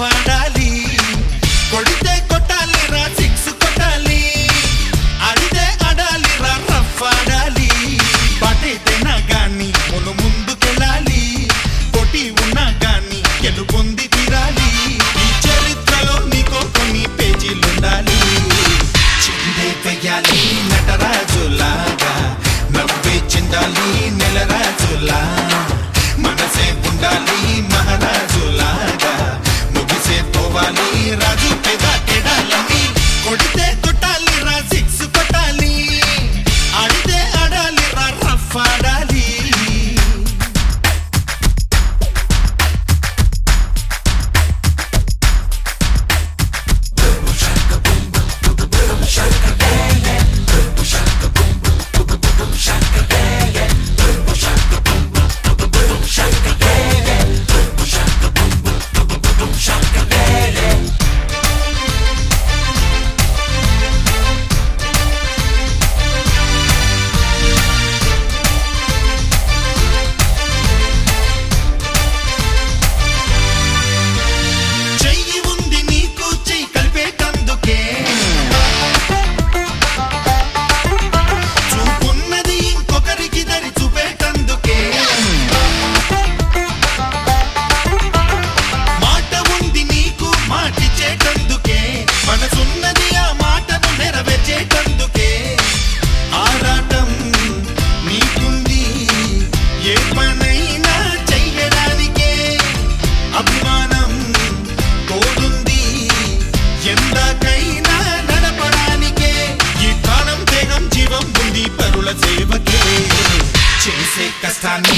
ఆడాలి కొడితే కొట్టాలి రా సిక్స్ కొట్టాలి అడితే ఆడాలి రా రఫ్ ఆడాలి పటేతేనా గాని మును ముందుకెళ్ళాలి కొట్టి ఉన్నా గాని గెలుపొంది తీరాలి ఈ చరిత్రలో నీకో కొన్ని పేజీలుండాలి చిందే వెయ్యాలి నటరాజులాగా నవ్వే చిందాలి నెలరాజులా మనసే ఉండాలి మహారాజులాగా ముగిసే పోవాలి రాజు పెద ఎడాలని కొడితే కొట్టాలి రా సిక్స్ కొట్టాలి ఆడితే ఆడాలి రా రఫ్ ఆడాలి చెయ్యి ఉంది నీకు చెయ్యి కలిపేటందుకే చూపున్నది ఇంకొకరికి దరి చూపేటందుకే మాట ఉంది నీకు మాటిచ్చేటందుకే మనసున్నది ఆ మాటను నెరవేర్చేటందుకే ఆరాటం నీకుంది ఏ పనైనా చెయ్యడానికే అభిమానం తోడుంది ఎందాకైనా నడపడానికే ఈ ప్రాణం దేహం జీవం ఉంది పరుల సేవకే చేసే కష్టాన్ని